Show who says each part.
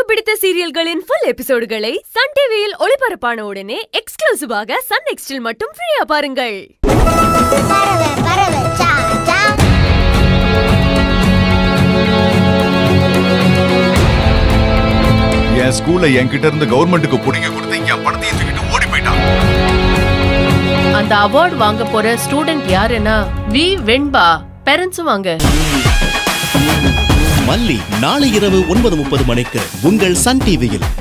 Speaker 1: பிடித்த சீரியல்களின் full எபிசோடுகளை Sun டிவியில் ஒளிபரப்பான உடனே எக்ஸ்க்ளூசிவாக சன் நெக்ஸ்டில் மட்டும் ஃப்ரீயா பாருங்கள்
Speaker 2: பறவை பறவை சா சா
Speaker 3: என் ஸ்கூல்ல என்கிட்ட இருந்து கவர்மெண்ட்டுக்கு புடிங்க கொடுத்து என் பணத்தையும் தூக்கிட்டு ஓடி போயிட்டான்
Speaker 4: அந்த அவார்ட் வாங்க போற ஸ்டூடெண்ட் யாருன்னா வி வெண்பா பேரண்ட்ஸும் வாங்க
Speaker 5: மல்லி நாளை இரவு ஒன்பது முப்பது மணிக்கு உங்கள் சன் டிவியில்